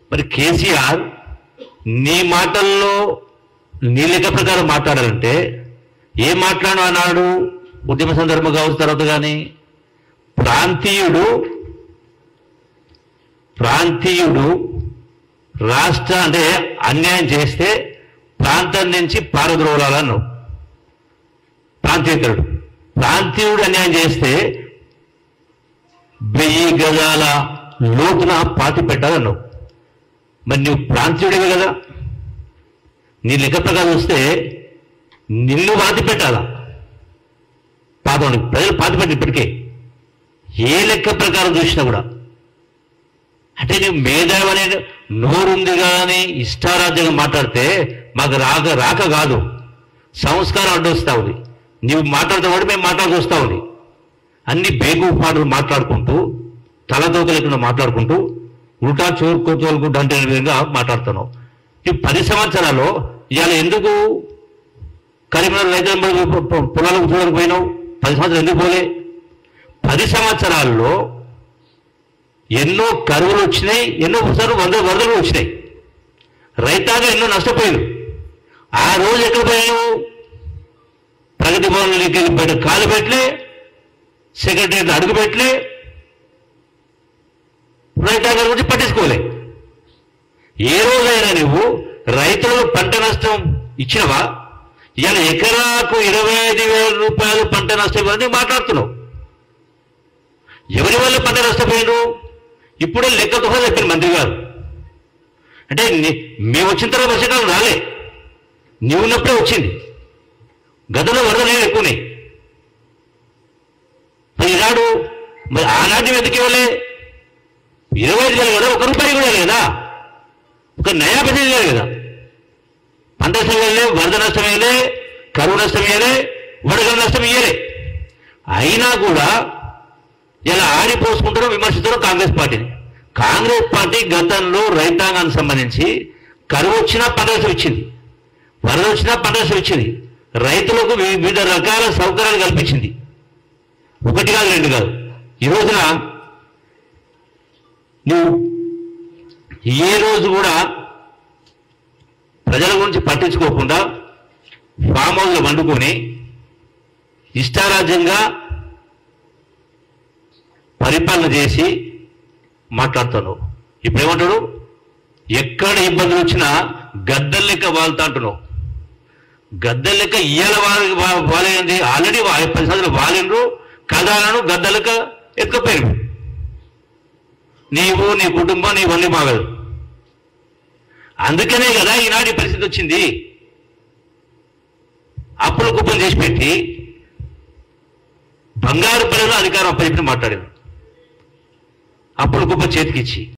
మరి కేసీఆర్ నీ మాటల్లో నీ లెక్క ప్రకారం మాట్లాడాలంటే ఏం మాట్లాడు అన్నాడు ఉద్యమ సందర్భం కావచ్చు తర్వాత కానీ ప్రాంతీయుడు ప్రాంతీయుడు రాష్ట్ర అంటే అన్యాయం చేస్తే ప్రాంతం నుంచి పారద్రోలాలన్నావు ప్రాంతీయతరుడు ప్రాంతీయుడు అన్యాయం చేస్తే వెయ్యి గజాల లోతున పాతి పెట్టాలన్నావు మరి నువ్వు ప్రాంతీయుడివే కదా నీ లెక్క ప్రకారం వస్తే నిన్ను పాతి పెట్టాలా పాపం ప్రజలు పాతి పెట్టి ఇప్పటికే ఏ లెక్క ప్రకారం చూసినా కూడా అంటే నువ్వు మేధావి అనే నోరుంది కానీ ఇష్టారాజ్యంగా మాట్లాడితే మాకు రాక రాక కాదు సంస్కారం అడ్డొస్తా ఉంది నువ్వు మాట్లాడుతూ కూడా మేము మాట్లాడుతూ వస్తా ఉంది అన్ని బేగు పాటలు మాట్లాడుకుంటూ తలదోక లేకుండా మాట్లాడుకుంటూ ఉల్టా చోరుకో తోలుకుంటూ అంటే విధంగా మాట్లాడుతున్నావు ఈ పది సంవత్సరాల్లో ఇవాళ ఎందుకు కరీంనగర్ రైతుల పొలాలకు చూడడానికి పోయినావు పది సంవత్సరాలు ఎందుకు పోలే పది సంవత్సరాల్లో ఎన్నో కరువులు వచ్చినాయి ఎన్నో సార్లు వంద వరదలు వచ్చినాయి రైతాంగం ఎన్నో నష్టపోయారు ఆ రోజు ఎక్కడ పోయాను ప్రగతి భవన్లోకి వెళ్ళి బయట కాలు పెట్టలే సెక్రటరీ అడుగు పెట్టలే రైతాంగం గురించి పట్టించుకోలే ఏ రోజైనా నువ్వు రైతులకు పంట నష్టం ఇచ్చినవా ఇవాళ ఎకరాకు ఇరవై ఐదు వేల రూపాయలు పంట నష్టం ఇవ్వాలని మాట్లాడుతున్నావు ఎవరి వల్ల పంట నష్టపోయాడు ఇప్పుడే లెక్కతో చెప్పారు మంత్రి గారు అంటే ని- మేము వచ్చిన తర్వాత వర్షాకాలం రాలే నీవు ఉన్నప్పుడే వచ్చింది గతంలో వరదలు ఏమి ఎక్కువనాయి మరి ఈనాడు మరి ఆనాటి ఎందుకు ఇవ్వలే ఇరవై ఐదు వేలు కదా ఒక రూపాయి కూడా లేదు కదా ఒక నయా పది లేదు కదా పంట నష్టం ఇవ్వలే వరద నష్టం ఇవ్వలే కరువు నష్టం ఇవ్వలే వడగల నష్టం ఇవ్వలే అయినా కూడా ఇలా ఆడిపోసుకుంటారో విమర్శిస్తారో కాంగ్రెస్ పార్టీని కాంగ్రెస్ పార్టీ గతంలో రైతాంగానికి సంబంధించి కరువు వచ్చినా పంట నష్టం ఇచ్చింది వరద వచ్చినా పంట నష్టం ఇచ్చింది రైతులకు వి- వివిధ రకాల సౌకర్యాలు కల్పించింది ఒకటి కాదు రెండు కాదు ఈ రోజున నువ్వు ఏ రోజు కూడా ప్రజల గురించి పట్టించుకోకుండా ఫామ్ హౌస్లో వండుకొని ఇష్టారాజ్యంగా పరిపాలన చేసి మాట్లాడుతున్నావు ఇప్పుడు ఏమంటాడు ఎక్కడ ఇబ్బందులు వచ్చినా గద్దెల లెక్క వాళ్తా అంటున్నావు గద్దెల లెక్క ఇయ్యాల వాళ్ళకి వాలేంది ఆల్రెడీ పది సంవత్సరాలు వాలిండ్రు కథలను గద్దెల లెక్క ఎత్తుకపోయారు నీవు నీ కుటుంబం నీవన్నీ బాగదు అందుకనే కదా ఈనాటి పరిస్థితి వచ్చింది అప్పుల కుప్పం చేసి పెట్టి బంగారు పల్లెలో అధికారం అప్పచెప్పి మాట్లాడింది అప్పుల కుప్ప చేతికిచ్చి